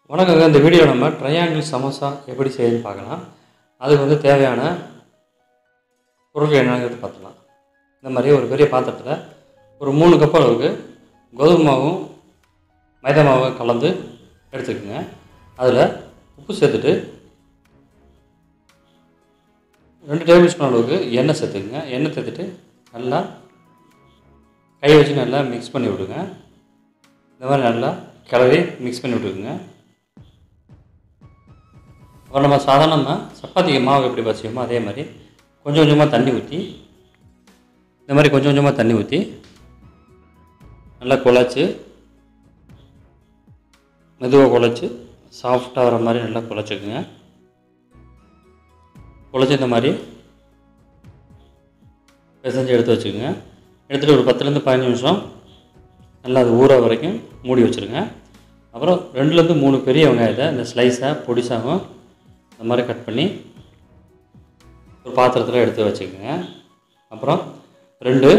வணக்கங்க இந்த வீடியோ நம்ம ட்ரையாங்கிள் சமோசா எப்படி செய்யுதுன்னு பார்க்கலாம் அதுக்கு வந்து தேவையான பொருட்கள் என்னங்கிறது பார்த்துக்கலாம் இந்த மாதிரி ஒரு பெரிய பாத்திரத்தில் ஒரு மூணு கப் அளவுக்கு கோதுமை மாவும் மைதா மாவும் கலந்து எடுத்துக்கோங்க அதில் உப்பு சேர்த்துட்டு ரெண்டு டேபிள் ஸ்பூன் அளவுக்கு எண்ணெய் சேர்த்துக்குங்க எண்ணெய் சேர்த்துட்டு நல்லா கை வச்சு நல்லா மிக்ஸ் பண்ணி விடுங்க இந்த மாதிரி நல்லா கிளறி மிக்ஸ் பண்ணி விட்டுக்குங்க அப்புறம் நம்ம சாதாரணமாக சப்பாத்திக்கு மாவு எப்படி பசியோமோ அதே மாதிரி கொஞ்சம் கொஞ்சமாக தண்ணி ஊற்றி இந்த மாதிரி கொஞ்சம் கொஞ்சமாக தண்ணி ஊற்றி நல்லா குழச்சி மெதுவாக குழச்சி சாஃப்டாக வர மாதிரி நல்லா குழச்சிக்குங்க குழச்சி இந்த மாதிரி பிசைஞ்சு எடுத்து வச்சுக்கோங்க எடுத்துகிட்டு ஒரு பத்துலேருந்து பதினஞ்சு நிமிஷம் நல்லா அது ஊற வரைக்கும் மூடி வச்சுருங்க அப்புறம் ரெண்டுலேருந்து மூணு பெரிய வெங்காயத்தை இந்த ஸ்லைஸாக பொடிசாகவும் இந்த மாதிரி கட் பண்ணி ஒரு பாத்திரத்தில் எடுத்து வச்சுக்கோங்க அப்புறம் ரெண்டு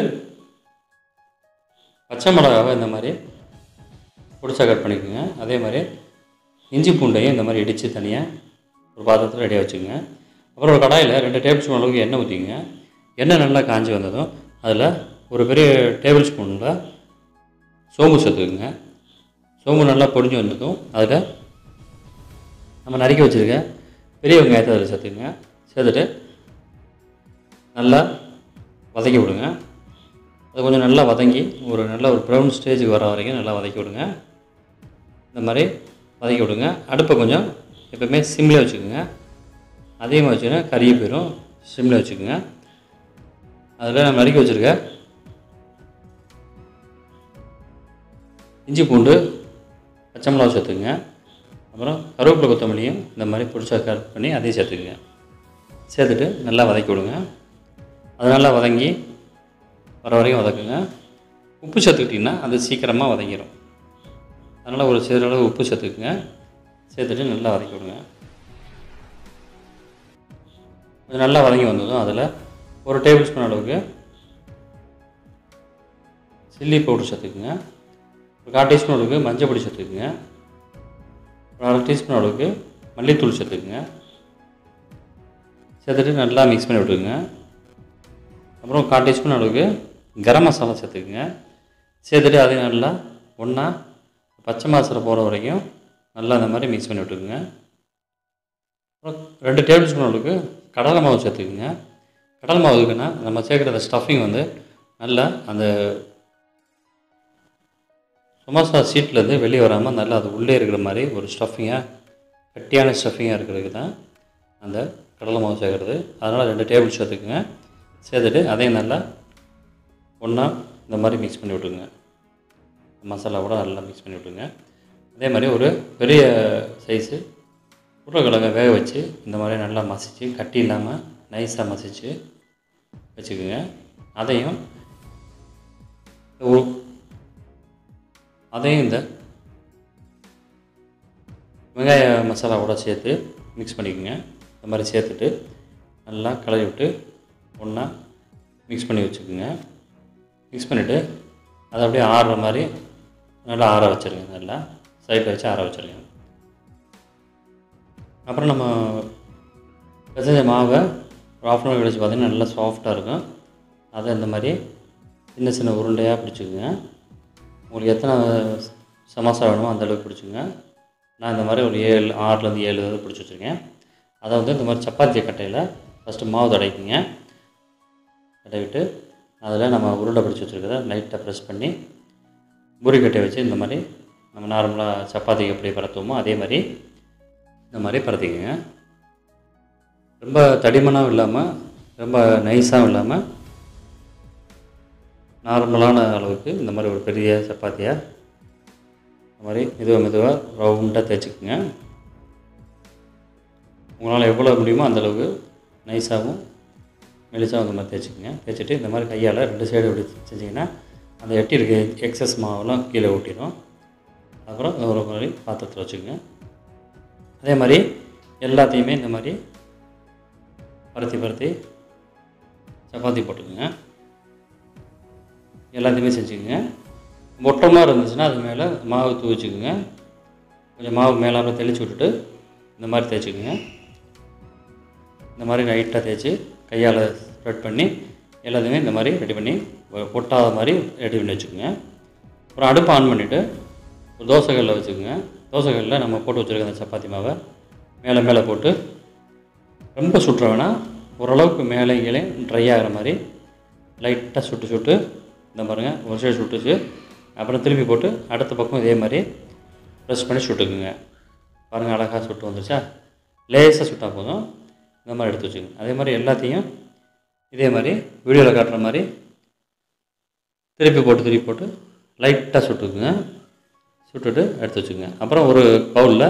பச்சை மிளகாவை இந்த மாதிரி பொடிசா கட் பண்ணிக்கோங்க அதே மாதிரி இஞ்சி பூண்டையும் இந்த மாதிரி இடித்து தனியாக ஒரு பாத்திரத்தில் ரெடியாக வச்சுக்கோங்க அப்புறம் ஒரு கடாயில் ரெண்டு டேபிள் ஸ்பூன் அளவுக்கு எண்ணெய் ஊற்றிங்க எண்ணெய் நல்லா காஞ்சி வந்ததும் அதில் ஒரு பெரிய டேபிள் ஸ்பூனில் சோம்பு சேர்த்துக்குங்க சோம்பு நல்லா பொடிஞ்சு வந்ததும் அதில் நம்ம நறுக்கி வச்சுருக்க பெரிய வெங்காயத்தை அதில் சேர்த்துக்குங்க சேர்த்துட்டு நல்லா வதக்கி விடுங்க அது கொஞ்சம் நல்லா வதங்கி ஒரு நல்ல ஒரு ப்ரௌன் ஸ்டேஜுக்கு வர வரைக்கும் நல்லா வதக்கி விடுங்க இந்த மாதிரி வதக்கி விடுங்க அடுப்பை கொஞ்சம் எப்போவுமே சிம்மில் வச்சுக்கோங்க அதிகமாக வச்சுன்னா கறியை போயிடும் சிம்மில் வச்சுக்கோங்க அதில் நம்ம நறுக்கி வச்சுருக்க இஞ்சி பூண்டு பச்சை மிளகா சேர்த்துக்குங்க அப்புறம் கருவேப்பிலை கொத்தமல்லியும் இந்த மாதிரி பிடிச்சா கட் பண்ணி அதையும் சேர்த்துக்குங்க சேர்த்துட்டு நல்லா வதக்கி விடுங்க அது நல்லா வதங்கி வர வரைக்கும் வதக்குங்க உப்பு சேர்த்துக்கிட்டிங்கன்னா அது சீக்கிரமாக வதங்கிடும் அதனால் ஒரு சிறிதளவு உப்பு சேர்த்துக்குங்க சேர்த்துட்டு நல்லா வதக்கி விடுங்க கொஞ்சம் நல்லா வதங்கி வந்ததும் அதில் ஒரு டேபிள் ஸ்பூன் அளவுக்கு சில்லி பவுடர் சேர்த்துக்குங்க ஒரு கால் டீஸ்பூன் அளவுக்கு மஞ்சள் பொடி சேர்த்துக்குங்க ஒரு அரை டீஸ்பூன் அளவுக்கு மல்லித்தூள் சேர்த்துக்குங்க சேர்த்துட்டு நல்லா மிக்ஸ் பண்ணி விட்டுருங்க அப்புறம் கால் டீஸ்பூன் அளவுக்கு கரம் மசாலா சேர்த்துக்குங்க சேர்த்துட்டு அதையும் நல்லா ஒன்றா பச்சை மாசரை போகிற வரைக்கும் நல்லா இந்த மாதிரி மிக்ஸ் பண்ணி விட்டுருங்க அப்புறம் ரெண்டு டேபிள் ஸ்பூன் அளவுக்கு கடலை மாவு சேர்த்துக்குங்க கடலை மாவு இருக்குன்னா நம்ம சேர்க்குற அந்த ஸ்டஃபிங் வந்து நல்லா அந்த சமோசா சீட்லேருந்து வெளியே வராமல் நல்லா அது உள்ளே இருக்கிற மாதிரி ஒரு ஸ்டஃபிங்காக கட்டியான ஸ்டஃபிங்காக இருக்கிறதுக்கு தான் அந்த கடலை மாவு சேர்க்குறது அதனால் ரெண்டு டேபிள் சேர்த்துக்குங்க சேர்த்துட்டு அதையும் நல்லா ஒன்றா இந்த மாதிரி மிக்ஸ் பண்ணி விட்டுருங்க மசாலாவோட நல்லா மிக்ஸ் பண்ணி விட்டுருங்க அதே மாதிரி ஒரு பெரிய சைஸு உருளைக்கிழங்க வேக வச்சு இந்த மாதிரி நல்லா மசித்து கட்டி இல்லாமல் நைஸாக மசித்து வச்சுக்கோங்க அதையும் உ- அதையும் இந்த வெங்காய மசாலாவோட சேர்த்து மிக்ஸ் பண்ணிக்கோங்க இந்த மாதிரி சேர்த்துட்டு நல்லா கலரி விட்டு ஒன்றா மிக்ஸ் பண்ணி வச்சுக்கோங்க மிக்ஸ் பண்ணிவிட்டு அதை அப்படியே ஆறுற மாதிரி நல்லா ஆற வச்சுருங்க நல்லா சைடில் வச்சு ஆற வச்சுருங்க அப்புறம் நம்ம பிசைஞ்ச மாவை ஒரு ஆஃப் அன் ஹவர் கழிச்சு பார்த்தீங்கன்னா நல்லா சாஃப்டாக இருக்கும் அதை இந்த மாதிரி சின்ன சின்ன உருண்டையாக பிடிச்சிக்கோங்க உங்களுக்கு எத்தனை சமோசா வேணுமோ அந்த அளவுக்கு பிடிச்சிங்க நான் இந்த மாதிரி ஒரு ஏழு ஆறுலேருந்து ஏழு இது பிடிச்சி வச்சுருக்கேன் அதை வந்து இந்த மாதிரி சப்பாத்தி கட்டையில் ஃபஸ்ட்டு மாவு தடவிக்குங்க தடவிட்டு அதில் நம்ம உருண்டை பிடிச்சி வச்சுருக்கிறத லைட்டாக ப்ரெஸ் பண்ணி பூரிக்கட்டையை வச்சு இந்த மாதிரி நம்ம நார்மலாக சப்பாத்திக்கு எப்படி பரத்துவோமோ அதே மாதிரி இந்த மாதிரி பரத்திக்கங்க ரொம்ப தடிமனாகவும் இல்லாமல் ரொம்ப நைஸாகவும் இல்லாமல் நார்மலான அளவுக்கு இந்த மாதிரி ஒரு பெரிய சப்பாத்தியாக இந்த மாதிரி மெதுவாக மெதுவாக ரவுண்டாக தேய்ச்சிக்கோங்க உங்களால் எவ்வளோ முடியுமோ அந்த அளவுக்கு நைஸாகவும் மெலிசாகவும் இந்த மாதிரி தேய்ச்சிக்கோங்க தேய்ச்சிட்டு இந்த மாதிரி கையால் ரெண்டு சைடு இப்படி செஞ்சிங்கன்னா அந்த எட்டி இருக்க எக்ஸஸ் மாவெல்லாம் கீழே ஊட்டிடும் அப்புறம் ஒரு மாதிரி பாத்திரத்தில் வச்சுக்கோங்க அதே மாதிரி எல்லாத்தையுமே இந்த மாதிரி பருத்தி பருத்தி சப்பாத்தி போட்டுக்கோங்க எல்லாத்தையுமே செஞ்சுக்கோங்க மொட்டமாக இருந்துச்சுன்னா அது மேலே மாவு தூவிச்சுக்குங்க கொஞ்சம் மாவு மேலாப்பில் தெளித்து விட்டுட்டு இந்த மாதிரி தேய்ச்சிக்கோங்க இந்த மாதிரி லைட்டாக தேய்ச்சி கையால் ஸ்ப்ரெட் பண்ணி எல்லாத்தையுமே இந்த மாதிரி ரெடி பண்ணி ஒ- ஒட்டாத மாதிரி ரெடி பண்ணி வச்சுக்கோங்க அப்புறம் அடுப்பை ஆன் பண்ணிவிட்டு ஒரு தோசைக்கல்லில் வச்சுக்கோங்க தோசைக்கல்லில் நம்ம போட்டு வச்சுருக்க அந்த சப்பாத்தி மாவை மேலே மேலே போட்டு ரொம்ப சுட்டுற வேணாம் ஓரளவுக்கு மேலே கீழே ட்ரை ஆகிற மாதிரி லைட்டாக சுட்டு சுட்டு இந்த பாருங்கள் ஒரு சைடு சுட்டுச்சு அப்புறம் திருப்பி போட்டு அடுத்த பக்கம் இதே மாதிரி ப்ரெஸ் பண்ணி சுட்டுக்குங்க பாருங்கள் அழகாக சுட்டு வந்துருச்சா லேசாக சுட்டால் போதும் இந்த மாதிரி எடுத்து வச்சுக்கோங்க அதே மாதிரி எல்லாத்தையும் இதே மாதிரி வீடியோவில் காட்டுற மாதிரி திருப்பி போட்டு திருப்பி போட்டு லைட்டாக சுட்டுக்குங்க சுட்டுட்டு எடுத்து வச்சுக்கோங்க அப்புறம் ஒரு பவுலில்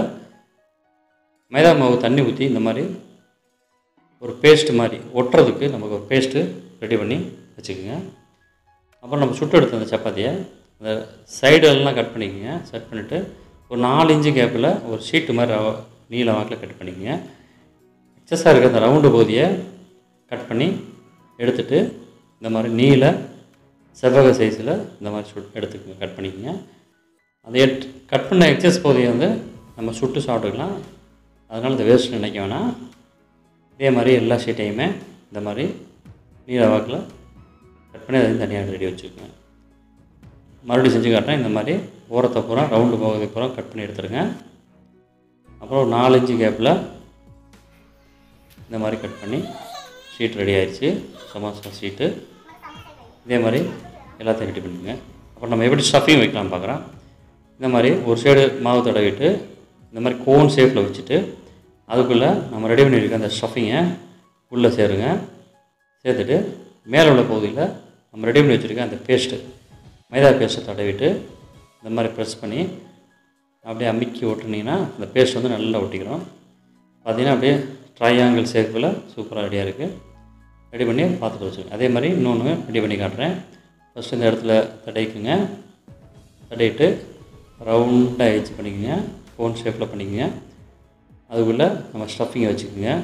மைதா மாவு தண்ணி ஊற்றி இந்த மாதிரி ஒரு பேஸ்ட் மாதிரி ஒட்டுறதுக்கு நமக்கு ஒரு பேஸ்ட்டு ரெடி பண்ணி வச்சுக்கோங்க அப்புறம் நம்ம சுட்டு எடுத்த அந்த சப்பாத்தியை அந்த சைடெல்லாம் கட் பண்ணிக்கோங்க செட் பண்ணிவிட்டு ஒரு நாலு இன்ச்சு கேப்பில் ஒரு ஷீட்டு மாதிரி ரவ- நீல வாக்கில் கட் பண்ணிக்கோங்க எக்ஸஸாக இருக்க அந்த ரவுண்டு பகுதியை கட் பண்ணி எடுத்துட்டு இந்த மாதிரி நீல செவ்வக சைஸில் இந்த மாதிரி சுட் எடுத்துக்கோங்க கட் பண்ணிக்கோங்க அந்த எட் கட் பண்ண எக்ஸஸ் பகுதியை வந்து நம்ம சுட்டு சாப்பிட்டுக்கலாம் அதனால் இந்த வேஸ்ட் நினைக்க வேணாம் இதே மாதிரி எல்லா ஷீட்டையுமே இந்த மாதிரி நீல வாக்கில் கட் பண்ணி அதையும் தனியாக ரெடி வச்சுக்கோங்க மறுபடியும் செஞ்சு காட்டுறேன் இந்த மாதிரி ஓரத்தை பூரா ரவுண்டு பகுதி பூரா கட் பண்ணி எடுத்துருங்க அப்புறம் ஒரு நாலு இன்ச்சு கேப்பில் இந்த மாதிரி கட் பண்ணி ஷீட் ரெடி ஆயிடுச்சு சமோசா ஷீட்டு இதே மாதிரி எல்லாத்தையும் ரெடி பண்ணிக்கோங்க அப்புறம் நம்ம எப்படி ஸ்டஃபிங் வைக்கலாம் பார்க்குறோம் இந்த மாதிரி ஒரு சைடு மாவு தடவிட்டு இந்த மாதிரி கோன் ஷேப்பில் வச்சுட்டு அதுக்குள்ளே நம்ம ரெடி பண்ணியிருக்க அந்த ஸ்டஃபிங்கை உள்ளே சேருங்க சேர்த்துட்டு மேலே உள்ள பகுதியில் நம்ம ரெடி பண்ணி வச்சுருக்க அந்த பேஸ்ட்டு மைதா பேஸ்ட்டை தடவிட்டு இந்த மாதிரி ப்ரெஸ் பண்ணி அப்படியே அமுக்கி ஒட்டுனீங்கன்னா அந்த பேஸ்ட் வந்து நல்லா ஒட்டிக்கிறோம் பார்த்தீங்கன்னா அப்படியே ட்ரையாங்கிள் ஷேப்பில் சூப்பராக ரெடியாக இருக்குது ரெடி பண்ணி பார்த்துட்டு வச்சுக்கோங்க அதே மாதிரி இன்னொன்று ரெடி பண்ணி காட்டுறேன் ஃபஸ்ட்டு இந்த இடத்துல தடைக்குங்க தடையிட்டு ரவுண்டாக எஜ் பண்ணிக்கோங்க கோன் ஷேப்பில் பண்ணிக்கோங்க அதுக்குள்ளே நம்ம ஸ்டஃபிங்கை வச்சுக்கோங்க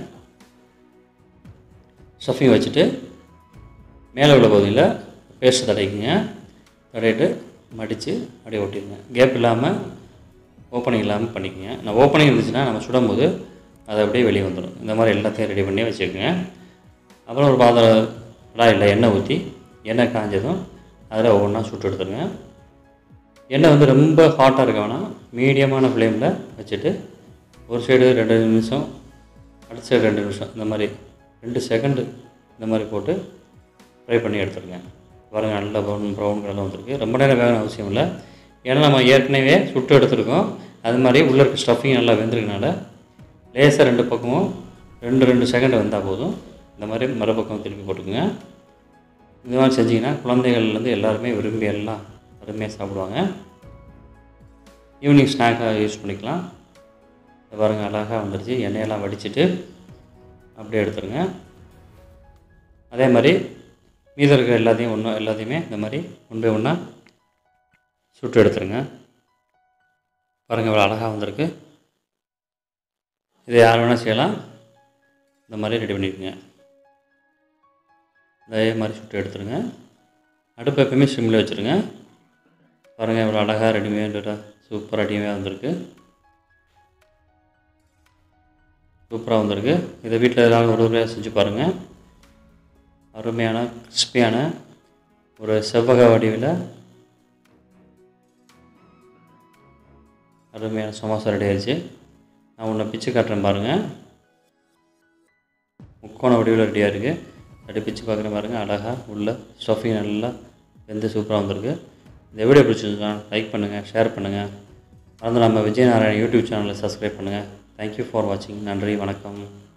ஸ்டஃபிங் வச்சுட்டு மேலே உள்ள பகுதியில் பேஸ்ட் தடைக்குங்க தடையிட்டு மடித்து அப்படியே ஒட்டிடுங்க கேப் இல்லாமல் ஓப்பனிங் இல்லாமல் பண்ணிக்கோங்க நான் ஓப்பனிங் இருந்துச்சுன்னா நம்ம சுடும்போது அது அப்படியே வெளியே வந்துடும் இந்த மாதிரி எல்லாத்தையும் ரெடி பண்ணி வச்சுக்கோங்க அப்புறம் ஒரு பாத்திரம் கடாயில் எண்ணெய் ஊற்றி எண்ணெய் காஞ்சதும் அதில் ஒவ்வொன்றா சுட்டு எடுத்துருங்க எண்ணெய் வந்து ரொம்ப ஹாட்டாக இருக்க வேணாம் மீடியமான ஃப்ளேமில் வச்சுட்டு ஒரு சைடு ரெண்டு நிமிஷம் அடுத்த சைடு ரெண்டு நிமிஷம் இந்த மாதிரி ரெண்டு செகண்டு இந்த மாதிரி போட்டு ஃப்ரை பண்ணி எடுத்துருங்க பாருங்க நல்ல ப்ரௌன் ப்ரௌன் கலரில் வந்திருக்கு ரொம்ப நேரம் வேகணும் அவசியம் இல்லை ஏன்னா நம்ம ஏற்கனவே சுட்டு எடுத்துருக்கோம் அது மாதிரி உள்ளே இருக்க ஸ்டஃபிங் நல்லா வெந்திருக்கனால லேசாக ரெண்டு பக்கமும் ரெண்டு ரெண்டு செகண்ட் வந்தால் போதும் இந்த மாதிரி மறுபக்கம் திருப்பி போட்டுக்குங்க இந்த மாதிரி செஞ்சிங்கன்னா குழந்தைகள்லேருந்து எல்லாருமே விரும்பி எல்லாம் அருமையாக சாப்பிடுவாங்க ஈவினிங் ஸ்நாக்காக யூஸ் பண்ணிக்கலாம் இது பாருங்க அழகாக வந்துடுச்சு எண்ணெயெல்லாம் வடிச்சிட்டு அப்படியே எடுத்துருங்க அதே மாதிரி மீதம் இருக்கிற எல்லாத்தையும் ஒன்று எல்லாத்தையுமே இந்த மாதிரி ஒன் பை ஒன்றா சுட்டு எடுத்துருங்க பாருங்கள் இவ்வளோ அழகாக வந்திருக்கு இதை யார் வேணால் செய்யலாம் இந்த மாதிரி ரெடி பண்ணிக்கோங்க இதே மாதிரி சுட்டு எடுத்துருங்க அடுப்பு எப்பயுமே சிம்மில் வச்சுருங்க பாருங்கள் இவ்வளோ அழகாக ரெடிமேடாக சூப்பராக ரெடிமேடாக வந்திருக்கு சூப்பராக வந்திருக்கு இதை வீட்டில் ஏதாவது ஒரு முறையாக செஞ்சு பாருங்கள் அருமையான கிறிஸ்பியான ஒரு செவ்வக வடிவில் அருமையான சமோசா ரெடி ஆயிடுச்சு நான் உன்னை பிச்சு காட்டுறேன் பாருங்கள் முக்கோண வடிவில் ரெடியாக இருக்குது அப்படி பிச்சு பார்க்குற பாருங்கள் அழகாக உள்ள ஸ்டஃபிங் நல்லா வெந்து சூப்பராக வந்திருக்கு இந்த வீடியோ பிடிச்சிருந்தா லைக் பண்ணுங்கள் ஷேர் பண்ணுங்கள் மறந்து நம்ம விஜயநாராயண் யூடியூப் சேனலை சப்ஸ்கிரைப் பண்ணுங்கள் தேங்க்யூ ஃபார் வாட்சிங் நன்றி வணக்கம்